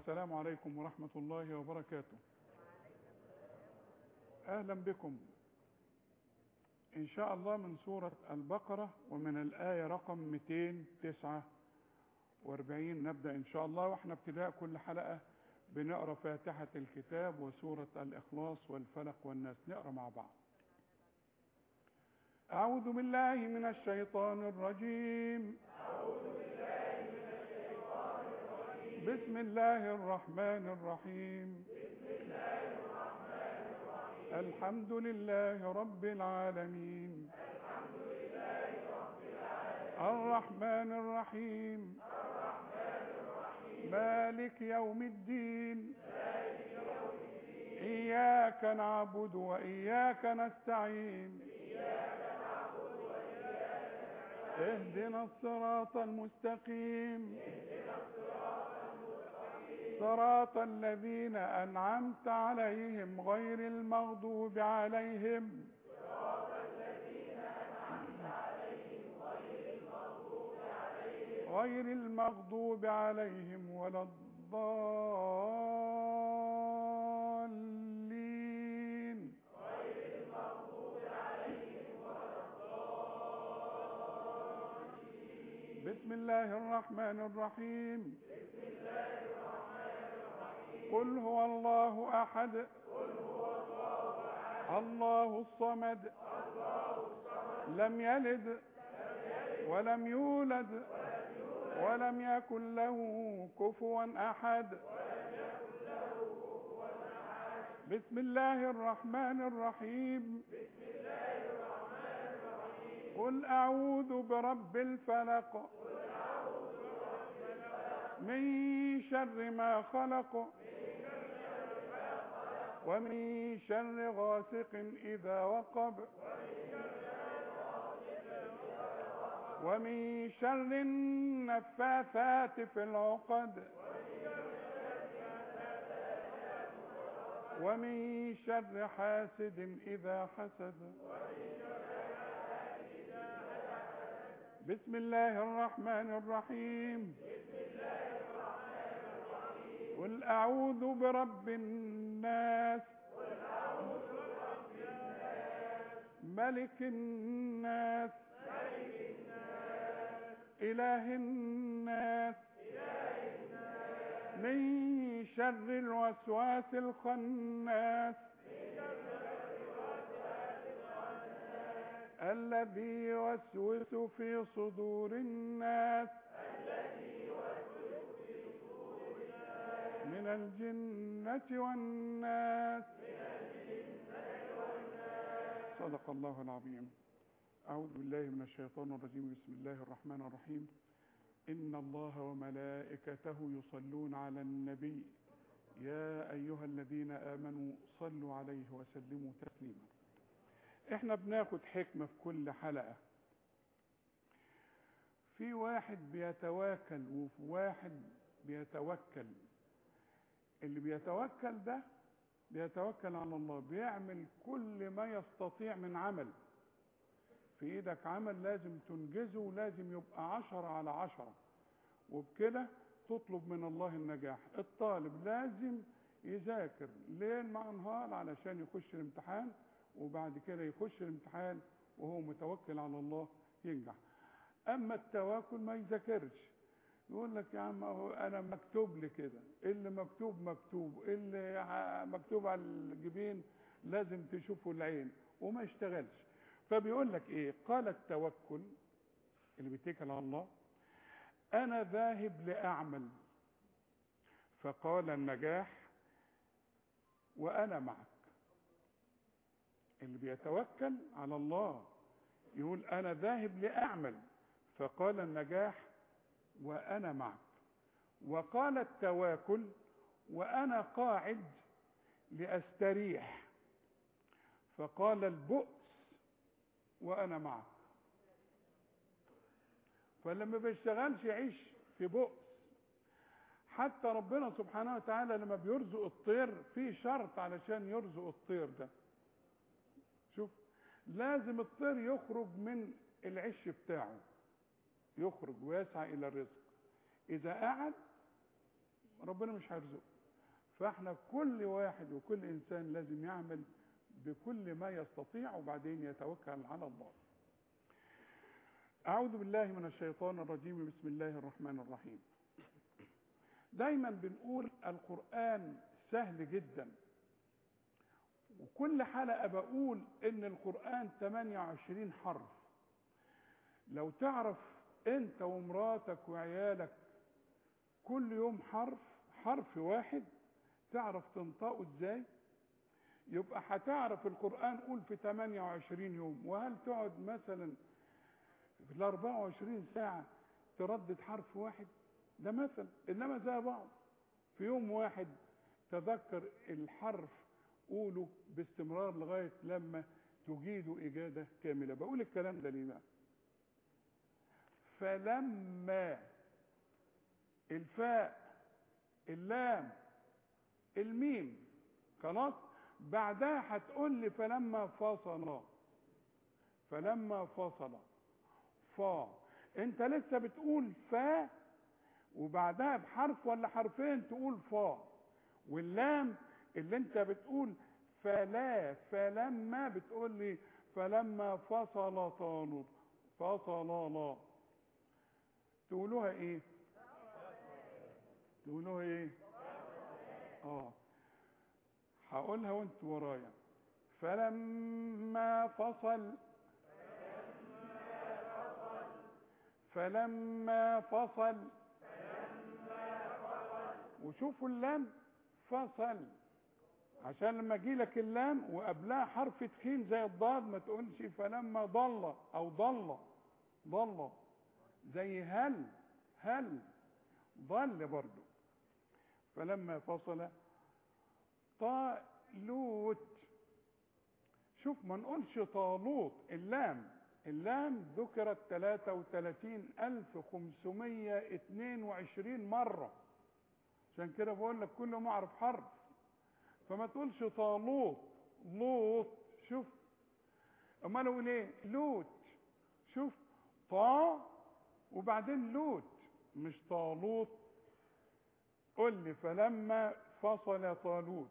السلام عليكم ورحمة الله وبركاته أهلا بكم إن شاء الله من سورة البقرة ومن الآية رقم 249 نبدأ إن شاء الله وإحنا ابتداء كل حلقة بنقرأ فاتحة الكتاب وسورة الإخلاص والفلق والناس نقرأ مع بعض أعوذ بالله من الشيطان الرجيم بسم الله الرحمن الرحيم الحمد لله رب العالمين الرحمن الرحيم مالك يوم الدين إياك نعبد وإياك نستعين اهدنا الصراط المستقيم صراط الذين أنعمت عليهم غير المغضوب عليهم غير المغضوب عليهم ولا الضالين بسم الله الرحمن الرحيم قل هو الله أحد الله الصمد لم يلد ولم يولد ولم يكن له كفوا أحد بسم الله الرحمن الرحيم قل أعوذ برب الفلق من شر ما خلق ومن شر غاسق إذا وقب ومن شر النفاثات في العقد ومن شر حاسد إذا حسد بسم الله الرحمن الرحيم قل أعوذ برب الناس ملك الناس إله الناس من شر الوسواس الخناس الذي يوسوس في صدور الناس من الجنة والناس صدق الله العظيم أعوذ بالله من الشيطان الرجيم بسم الله الرحمن الرحيم إن الله وملائكته يصلون على النبي يا أيها الذين آمنوا صلوا عليه وسلموا تسليما احنا بناخد حكمة في كل حلقة في واحد بيتواكل وفي واحد بيتوكل اللي بيتوكل ده بيتوكل على الله بيعمل كل ما يستطيع من عمل في ايدك عمل لازم تنجزه ولازم يبقى عشرة على عشرة وبكده تطلب من الله النجاح الطالب لازم يذاكر ليل مع نهار علشان يخش الامتحان وبعد كده يخش الامتحان وهو متوكل على الله ينجح اما التواكل ما يذاكرش يقول لك يا عم اهو انا مكتوب لي كده اللي مكتوب مكتوب اللي مكتوب على الجبين لازم تشوفه العين وما يشتغلش فبيقول لك ايه قال التوكل اللي بيتكل على الله انا ذاهب لاعمل فقال النجاح وانا معك اللي بيتوكل على الله يقول انا ذاهب لاعمل فقال النجاح وانا معك وقال التواكل وانا قاعد لاستريح فقال البؤس وانا معك فلما بيشتغلش يعيش في بؤس حتى ربنا سبحانه وتعالى لما بيرزق الطير في شرط علشان يرزق الطير ده شوف لازم الطير يخرج من العش بتاعه يخرج ويسعى الى الرزق اذا قعد ربنا مش هيرزقه فاحنا كل واحد وكل انسان لازم يعمل بكل ما يستطيع وبعدين يتوكل على الله اعوذ بالله من الشيطان الرجيم بسم الله الرحمن الرحيم دايما بنقول القرآن سهل جدا وكل حلقة بقول ان القرآن 28 حرف لو تعرف انت ومراتك وعيالك كل يوم حرف حرف واحد تعرف تنطقه ازاي يبقى هتعرف القرآن قول في 28 يوم وهل تقعد مثلا في ال 24 ساعة تردد حرف واحد ده مثل انما زي بعض في يوم واحد تذكر الحرف قوله باستمرار لغاية لما تجيد إجادة كاملة بقول الكلام ده ليه بقى فلما الفاء اللام الميم خلاص بعدها هتقول لي فلما فصل فلما فصل فا انت لسه بتقول فا وبعدها بحرف ولا حرفين تقول فا واللام اللي انت بتقول فلا فلما بتقول لي فلما فصل طالوت فصل لا تقولوها ايه تقولوها ايه اه هقولها وانت ورايا فلما فصل فلما فصل وشوفوا اللام فصل عشان لما اجي لك اللام وقبلها حرف تخين زي الضاد ما تقولش فلما ضل او ضل ضل زي هل هل ضل برضو فلما فصل طالوت شوف ما نقولش طالوت اللام اللام ذكرت 33522 مرة عشان كده بقول لك كل ما اعرف حرف فما تقولش طالوت لوط شوف امال اقول ايه لوت شوف طا وبعدين لوت مش طالوت قل لي فلما فصل طالوت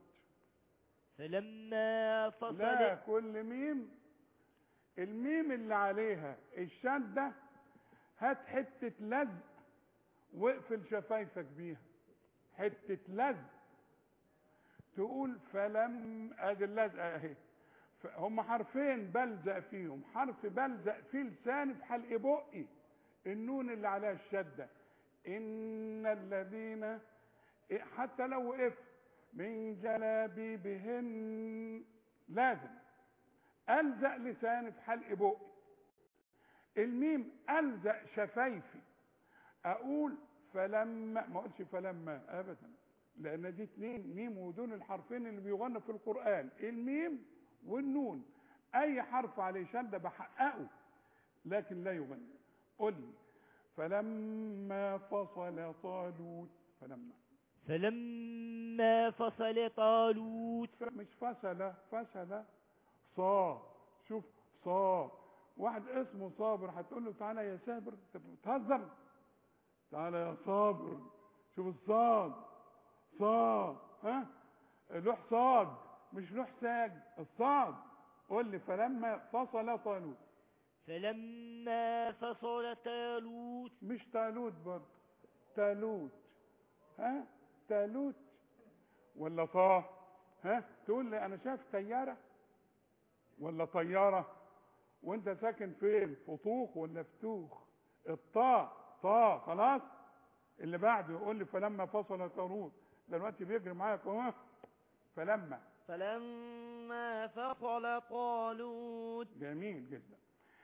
فلما فصل لا كل ميم الميم اللي عليها الشدة هات حتة لزق واقفل شفايفك بيها حتة لزق تقول فلم ادي اللزقة اهي ف- هم حرفين بلزق فيهم حرف بلزق فيه لساني في حلق بقي النون اللي عليها الشدة ان الذين حتى لو وقف من جلابيبهن لازم الزق لساني في حلق بقي الميم الزق شفايفي اقول فلما ما اقولش فلما ابدا لان دي اتنين ميم ودون الحرفين اللي بيغنوا في القران الميم والنون اي حرف عليه شده بحققه لكن لا يغني قل لي فلما فصل طالوت فلما فلما فصل طالوت مش فصل فصل صا شوف صا واحد اسمه صابر هتقول له تعالى يا سابر انت بتهزر تعالى يا صابر شوف الصاد صاد ها لوح صاد مش لوح ساج الصاد قول لي فلما فصل طالوت فلما فصل طالوت مش تالوت برضه تالوت ها تالوت ولا طاه ها تقول لي انا شايف طياره ولا طياره وانت ساكن فين فطوخ ولا فتوخ الطاء طاء خلاص اللي بعده يقول لي فلما فصل طالوت دلوقتي بيجري معاك اهو فلما فلما فصل طالوت جميل جدا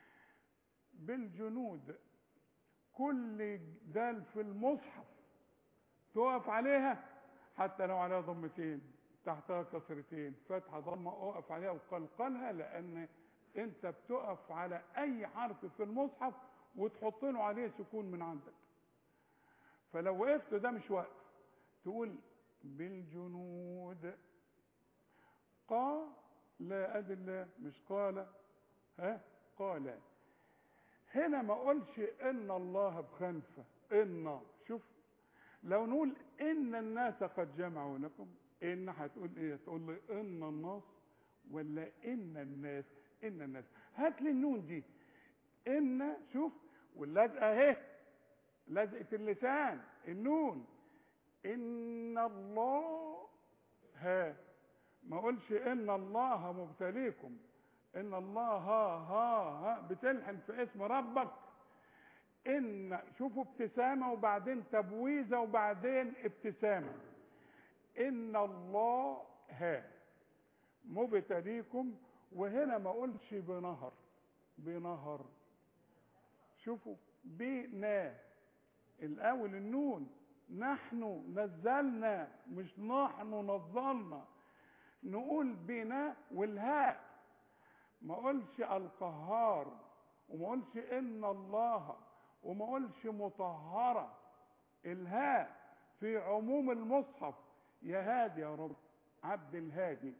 بالجنود كل دال في المصحف تقف عليها حتى لو عليها ضمتين تحتها كسرتين فتحة ضمة اقف عليها وقلقلها لان انت بتقف على اي حرف في المصحف وتحط له عليه سكون من عندك فلو وقفت ده مش وقف تقول بالجنود قا لا أدل مش قال ها قال هنا ما اقولش ان الله بخنفة ان شوف لو نقول ان الناس قد جمعوا لكم ان هتقول ايه تقول لي ان الناس ولا ان الناس ان الناس هات لي النون دي ان شوف واللزقه اهي لزقه اللسان النون ان الله ها ما اقولش ان الله مبتليكم ان الله ها ها ها بتلحن في اسم ربك ان شوفوا ابتسامه وبعدين تبويزه وبعدين ابتسامه ان الله ها مبتليكم وهنا ما اقولش بنهر بنهر شوفوا بنا الاول النون نحن نزلنا مش نحن نزلنا نقول بنا والهاء ما اقولش القهار وما اقولش ان الله وما اقولش مطهره الهاء في عموم المصحف يا هادي يا رب عبد الهادي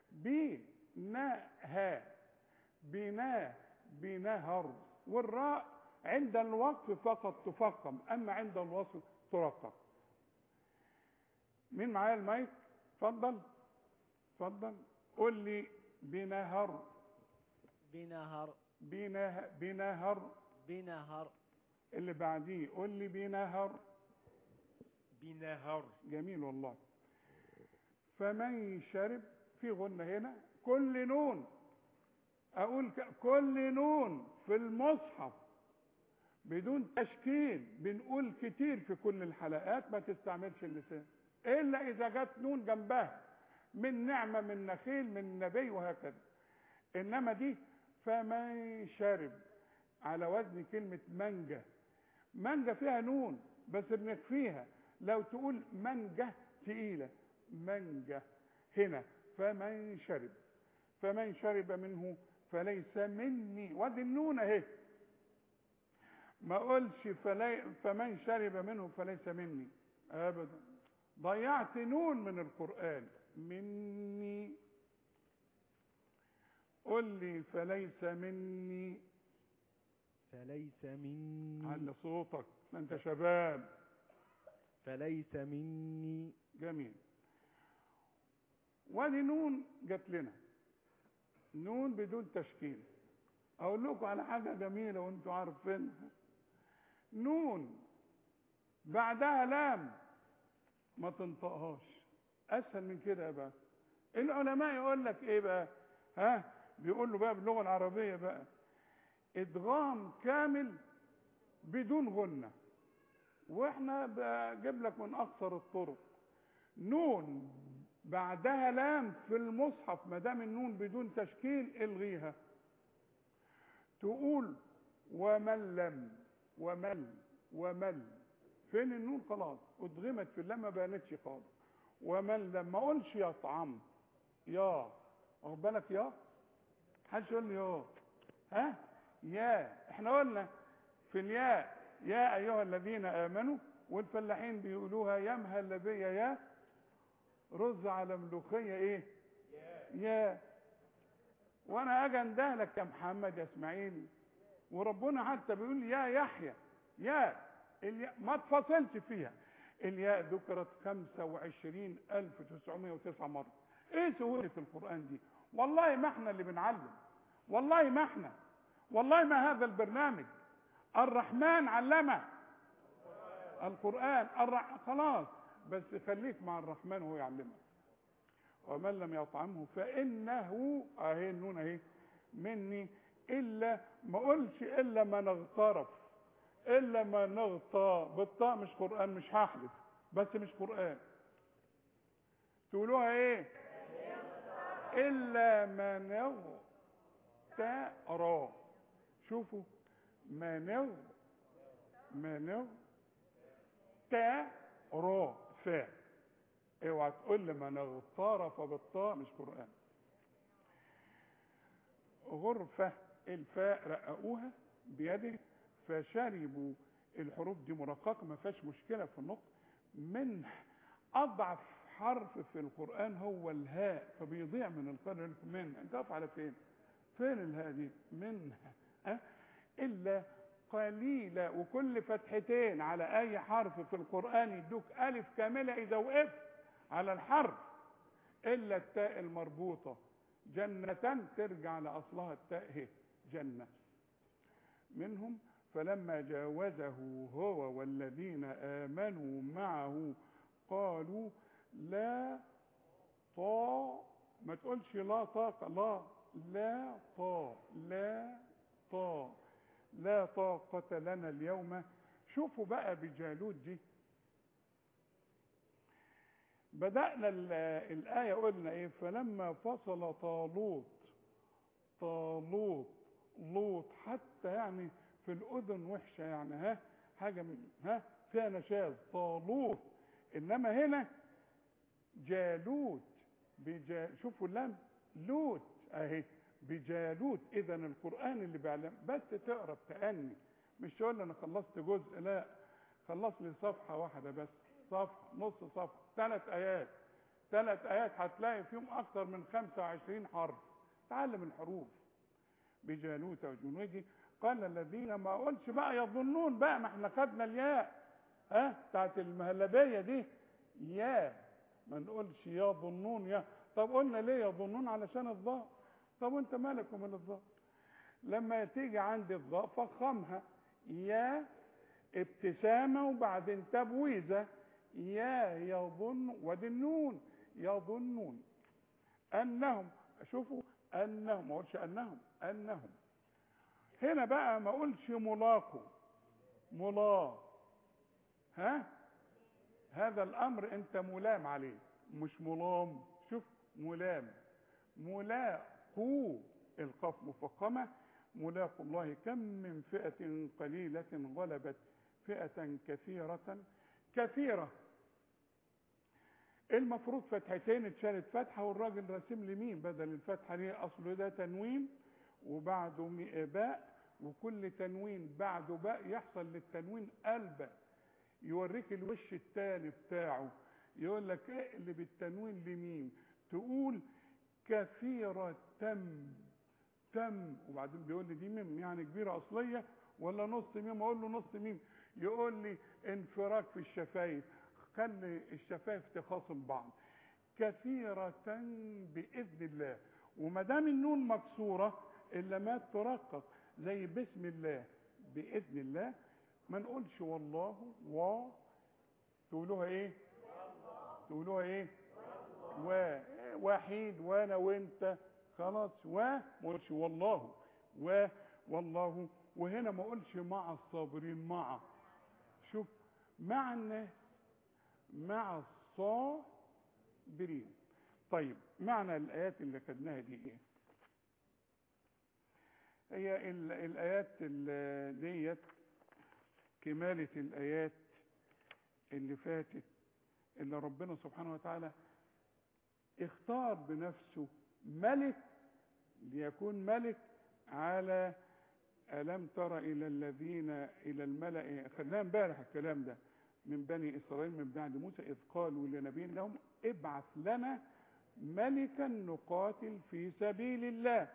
بناها بنا بنهر والراء عند الوقف فقط تفخم اما عند الوصف ترقق مين معايا المايك اتفضل اتفضل قول لي بنهر بنهر بنه بنهر بنهر اللي بعديه قول لي بنهر بنهر جميل والله فمن شرب في غنة هنا كل نون اقول ك- كل نون في المصحف بدون تشكيل بنقول كتير في كل الحلقات ما تستعملش اللسان الا اذا جت نون جنبها من نعمة من نخيل من نبي وهكذا انما دي فمن شرب على وزن كلمة منجة منجة فيها نون بس بنخفيها لو تقول منجة تقيلة منجة هنا فمن شرب فمن شرب منه فليس مني وادي النون اهي ما اقولش فلي فمن شرب منه فليس مني ابدا ضيعت نون من القران مني قل لي فليس مني فليس مني على صوتك انت شباب فليس مني جميل وادي نون جت لنا نون بدون تشكيل اقول لكم على حاجه جميله وانتوا عارفينها نون بعدها لام ما تنطقهاش اسهل من كده بقى العلماء يقول لك ايه بقى ها بيقول له بقى باللغه العربيه بقى ادغام كامل بدون غنه واحنا بجيب لك من اقصر الطرق نون بعدها لام في المصحف ما دام النون بدون تشكيل الغيها تقول ومن لم ومل ومل فين النون خلاص ادغمت في اللام ما بانتش خالص ومن لم ما اقولش يطعم يا واخد بالك يا محدش يقول لي يا ها يا احنا قلنا في الياء يا ايها الذين امنوا والفلاحين بيقولوها يا مهلبيه يا رز على ملوخيه ايه يا وانا اجي اندهلك يا محمد يا اسماعيل وربنا حتى بيقول لي يا يحيى يا الياء ما تفصلش فيها الياء ذكرت 25909 مرة ايه سهولة القرآن دي والله ما احنا اللي بنعلم والله ما احنا والله ما هذا البرنامج الرحمن علمه القرآن الر... خلاص بس خليك مع الرحمن وهو يعلمك ومن لم يطعمه فإنه اهي النون اهي مني إلا ما قلش إلا من اغترف إلا من اغطى بالطاء مش قرآن مش هحلف بس مش قرآن تقولوها ايه إلا من اغترى شوفوا من من تا را فا اوعى تقول لي من اغترف بالطاء مش قرآن غرفة الفاء رققوها بيده فشربوا الحروف دي مرققة ما فيهاش مشكلة في النطق من أضعف حرف في القرآن هو الهاء فبيضيع من القرآن من انت واقف على فين؟ فين الهاء دي؟ منها أه؟ إلا قليلة وكل فتحتين على أي حرف في القرآن يدوك ألف كاملة إذا وقفت على الحرف إلا التاء المربوطة جنة ترجع لأصلها التاء هي جنة منهم فلما جاوزه هو والذين آمنوا معه قالوا لا طا ما تقولش لا طاقة لا لا طا لا طا لا طاقة لنا اليوم شوفوا بقى بجالوت دي بدأنا ال- الآية قلنا إيه فلما فصل طالوت طالوت لوط حتى يعني في الأذن وحشة يعني ها حاجة من ها فيها نشاز طالوت إنما هنا جالوت بجا شوفوا اللام لوت أهي بجالوت إذا القرآن اللي بيعلم بس تقرا بتأني مش تقول لي أنا خلصت جزء لا خلص لي صفحة واحدة بس صفحة نص صفحة ثلاث آيات ثلاث آيات هتلاقي فيهم أكثر من 25 حرف تعلم الحروف بجالوت وجنوده قال الذين ما قلش بقى يظنون بقى ما احنا خدنا الياء ها بتاعت المهلبية دي يا ما نقولش يظنون يا طب قلنا ليه يظنون علشان الضاء طب وانت مالك ومال الضاء لما تيجي عند الضاء فخمها يا ابتسامة وبعدين تبويزة يا يظن ودي النون يظنون أنهم شوفوا أنهم ما أقولش أنهم أنهم هنا بقى ما أقولش ملاقوا ملا ها هذا الأمر أنت ملام عليه مش ملام شوف ملام ملاقو القاف مفخمة ملاقوا الله كم من فئة قليلة غلبت فئة كثيرة كثيرة المفروض فتحتين اتشالت فتحة والراجل راسم لي مين بدل الفتحة دي أصله ده تنوين وبعده مي- باء وكل تنوين بعده باء يحصل للتنوين قلبة يوريك الوش التاني بتاعه يقول لك اقلب التنوين لمين تقول كثيرة تم تم وبعدين بيقول لي دي ميم يعني كبيرة أصلية ولا نص ميم أقول له نص ميم يقول لي انفراج في الشفايف خلي الشفايف تخاصم بعض كثيرة بإذن الله وما دام النون مكسورة إلا ما ترقق زي بسم الله بإذن الله ما نقولش والله و تقولوها إيه؟ تقولوها إيه؟ و وحيد وانا وانت خلاص و ما اقولش والله و والله وهنا ما اقولش مع الصابرين مع شوف مع الناس مع الصابرين طيب معنى الايات اللي خدناها دي ايه هي ال- الايات ال- ديت كمالة الايات اللي فاتت اللي ربنا سبحانه وتعالى اختار بنفسه ملك ليكون ملك على ألم تر إلى الذين إلى الملأ خدناه امبارح الكلام ده من بني إسرائيل من بعد موسى إذ قالوا لنبي لهم ابعث لنا ملكا نقاتل في سبيل الله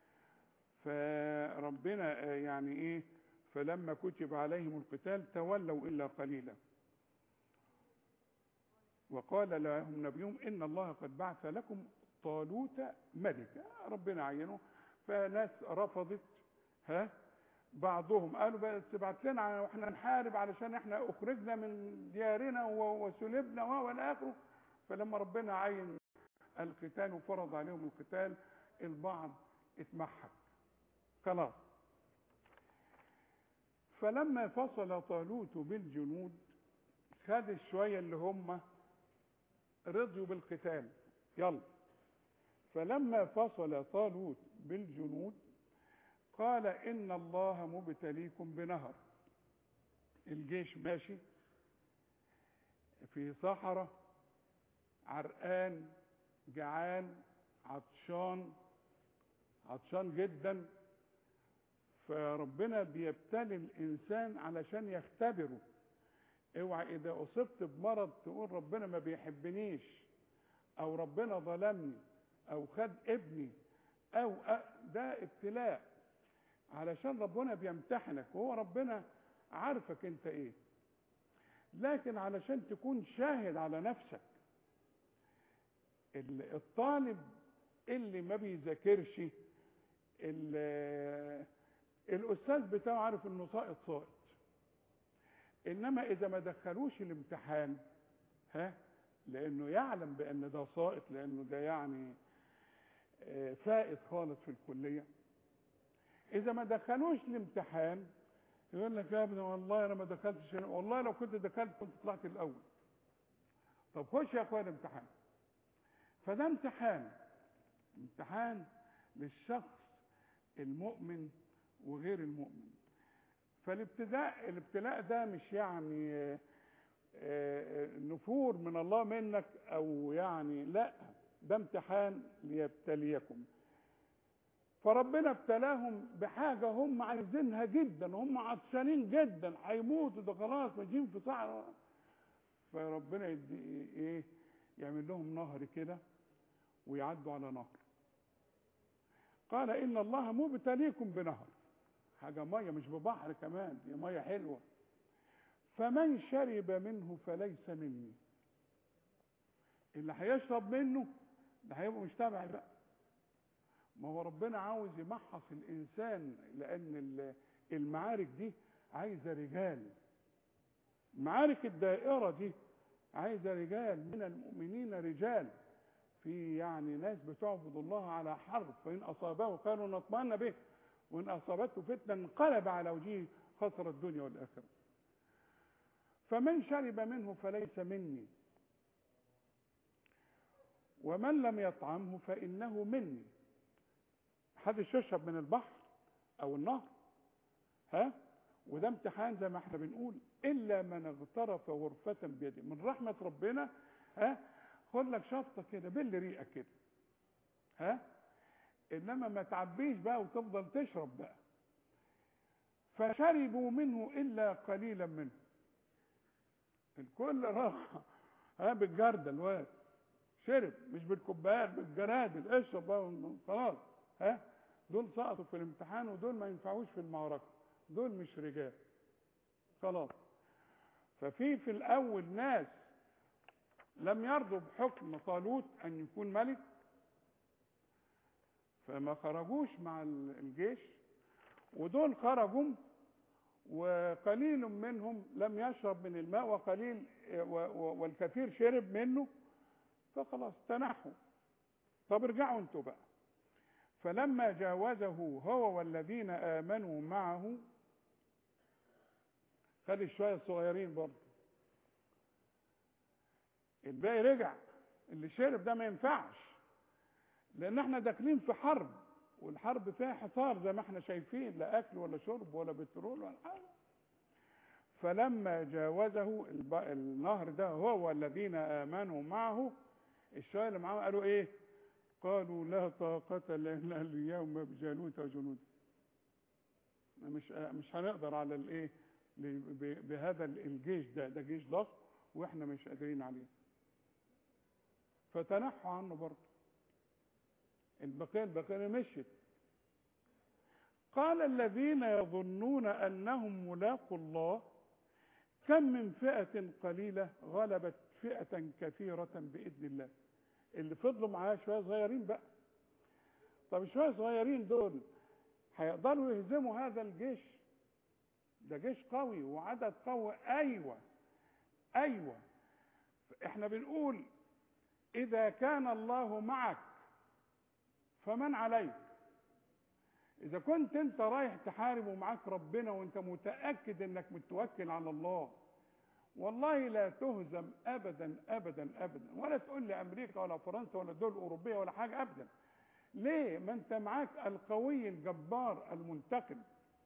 فربنا آه، يعني إيه فلما كتب عليهم القتال تولوا إلا قليلا وقال لهم نبيهم ان الله قد بعث لكم طالوت ملكا ربنا عينه فناس رفضت ها بعضهم قالوا بس ابعت لنا واحنا نحارب علشان احنا اخرجنا من ديارنا و- وسلبنا و- والى اخره فلما ربنا عين القتال وفرض عليهم القتال البعض اتمحك خلاص فلما فصل طالوت بالجنود خد الشويه اللي هم رضيوا بالقتال يلا فلما فصل طالوت بالجنود قال ان الله مبتليكم بنهر الجيش ماشي في صحراء عرقان جعان عطشان عطشان جدا فربنا بيبتلي الانسان علشان يختبره اوعى اذا اصبت بمرض تقول ربنا ما بيحبنيش او ربنا ظلمني او خد ابني او أ- ده ابتلاء علشان ربنا بيمتحنك وهو ربنا عارفك انت ايه لكن علشان تكون شاهد على نفسك ال- الطالب اللي ما بيذاكرش ال- الاستاذ بتاعه عارف انه ساقط ساقط انما اذا ما دخلوش الامتحان ها لانه يعلم بان ده ساقط لانه ده يعني آه، فائت خالص في الكليه اذا ما دخلوش الامتحان يقول لك يا ابني والله انا ما دخلتش والله لو كنت دخلت كنت طلعت الاول طب خش يا اخويا الامتحان فده امتحان امتحان للشخص المؤمن وغير المؤمن فالابتداء الابتلاء ده مش يعني آه، آه، نفور من الله منك او يعني لا ده امتحان ليبتليكم فربنا ابتلاهم بحاجة هم عايزينها جدا هم عطشانين جدا هيموتوا ده خلاص ماشيين في صحراء فربنا يدي ايه يعمل لهم نهر كده ويعدوا على نهر قال ان الله مبتليكم بنهر حاجة مية مش ببحر كمان دي مية حلوة فمن شرب منه فليس مني اللي هيشرب منه ده هيبقى مش تبعي بقى ما هو ربنا عاوز يمحص الانسان لان ال- المعارك دي عايزه رجال معارك الدائره دي عايزه رجال من المؤمنين رجال في يعني ناس بتعبد الله على حرف فان اصابه خير نطمئن به وان اصابته فتنه انقلب على وجهه خسر الدنيا والاخره فمن شرب منه فليس مني ومن لم يطعمه فانه مني محدش يشرب من البحر او النهر ها وده امتحان زي ما احنا بنقول الا من اغترف غرفه بيده من رحمه ربنا ها خد لك شطه كده بل ريقك كده ها انما ما تعبيش بقى وتفضل تشرب بقى فشربوا منه الا قليلا منه الكل راح ها بالجرده الواد شرب مش بالكوبايات بالجرادل اشرب بقى خلاص ها دول سقطوا في الامتحان ودول ما ينفعوش في المعركه دول مش رجال خلاص ففي في الاول ناس لم يرضوا بحكم طالوت ان يكون ملك فما خرجوش مع ال- الجيش ودول خرجوا وقليل منهم لم يشرب من الماء وقليل و- و- والكثير شرب منه فخلاص تنحوا طب ارجعوا انتوا بقى فلما جاوزه هو والذين آمنوا معه خد الشوية الصغيرين برضه الباقي رجع اللي شرب ده ما ينفعش لان احنا داخلين في حرب والحرب فيها حصار زي ما احنا شايفين لا اكل ولا شرب ولا بترول ولا حاجه فلما جاوزه الب- النهر ده هو والذين امنوا معه الشوية اللي معاهم قالوا ايه قالوا لا طاقة لنا اليوم بجالوت وجنوده مش مش هنقدر على الايه ل- ب- بهذا الجيش ده ده جيش ضخم واحنا مش قادرين عليه فتنحوا عنه برضه البقية البقية مشيت قال الذين يظنون انهم ملاقوا الله كم من فئة قليلة غلبت فئة كثيرة بإذن الله اللي فضلوا معاه شوية صغيرين بقى طب شوية صغيرين دول هيقدروا يهزموا هذا الجيش ده جيش قوي وعدد قوي ايوه ايوه احنا بنقول اذا كان الله معك فمن عليك اذا كنت انت رايح تحارب ومعاك ربنا وانت متاكد انك متوكل على الله والله لا تهزم ابدا ابدا ابدا ولا تقول لي امريكا ولا فرنسا ولا دول اوروبيه ولا حاجه ابدا ليه ما انت معاك القوي الجبار المنتقم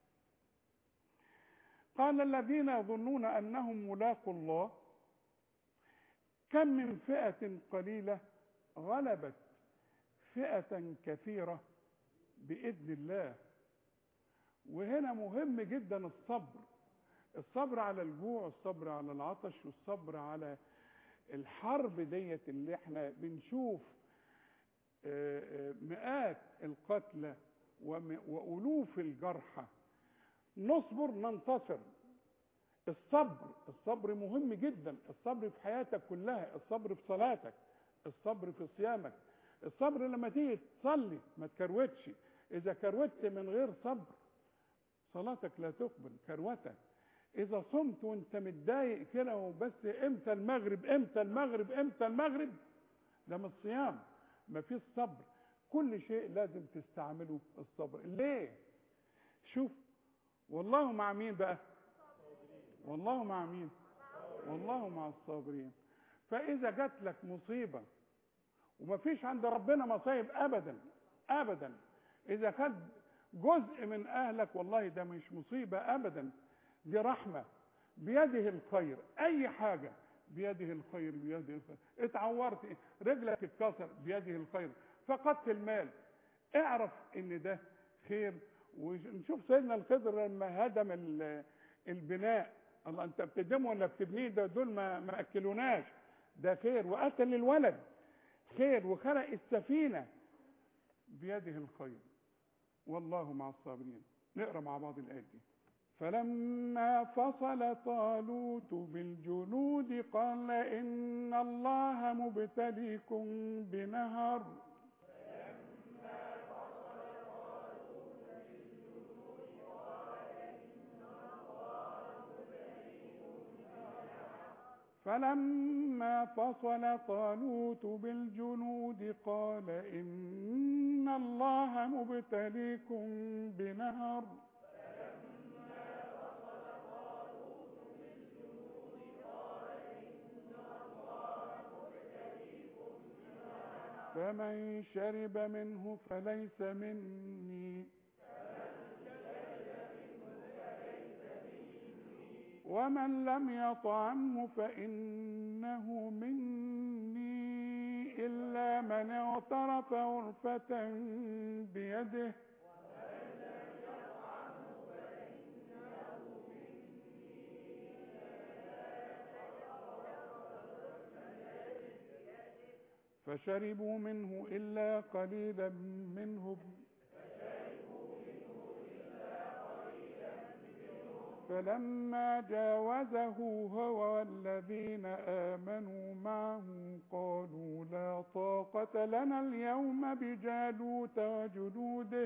قال الذين يظنون انهم ملاقوا الله كم من فئه قليله غلبت فئه كثيره باذن الله وهنا مهم جدا الصبر الصبر على الجوع الصبر على العطش والصبر على الحرب ديت اللي احنا بنشوف آه، آه، مئات القتلى وم- وألوف الجرحى نصبر ننتصر الصبر الصبر مهم جدا الصبر في حياتك كلها الصبر في صلاتك الصبر في صيامك الصبر لما تيجي تصلي ما تكروتش اذا كروتت من غير صبر صلاتك لا تقبل كروتك اذا صمت وانت متضايق كده وبس امتى المغرب امتى المغرب امتى المغرب ده مش صيام ما فيش صبر كل شيء لازم تستعمله الصبر ليه شوف والله مع مين بقى والله مع مين والله مع الصابرين فاذا جات لك مصيبه وما فيش عند ربنا مصايب ابدا ابدا اذا خد جزء من اهلك والله ده مش مصيبه ابدا دي رحمه بيده الخير اي حاجه بيده الخير بيده الخير اتعورت رجلك اتكسر بيده الخير فقدت المال اعرف ان ده خير ونشوف سيدنا الخضر لما هدم ال- البناء الله انت بتدمه ولا بتبنيه ده دول ما ما اكلوناش ده خير وقتل الولد خير وخلق السفينه بيده الخير والله مع الصابرين نقرا مع بعض الايات دي فلما فصل طالوت بالجنود قال ان الله مبتليكم بنهر فلما فصل طالوت بالجنود قال إن الله مبتليكم بنهر فمن شرب منه فليس مني ومن لم يطعمه فإنه مني إلا من اغترف غرفة بيده فشربوا منه إلا قليلا منهم فلما جاوزه هو والذين آمنوا معه قالوا لا طاقة لنا اليوم بجالوت وجنوده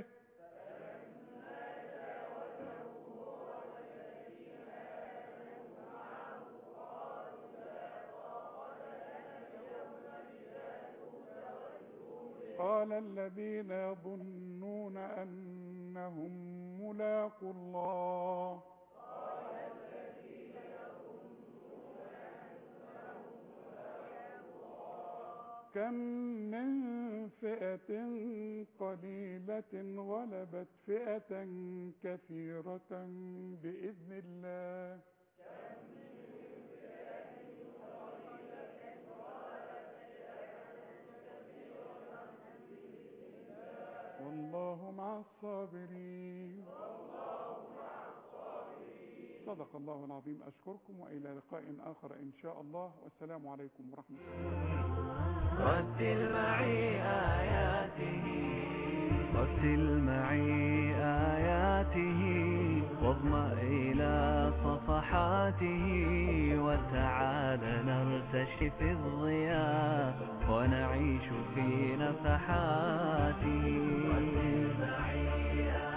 قال الذين يظنون أنهم ملاقوا الله كم من فئة قليلة غلبت فئة كثيرة بإذن الله والله مع الصابرين صدق الله العظيم أشكركم وإلى لقاء آخر إن شاء الله والسلام عليكم ورحمة الله رتل معي آياته رتل معي آياته واضمأ إلى صفحاته وتعال نرتشي في الضياء ونعيش في نفحاته رتل معي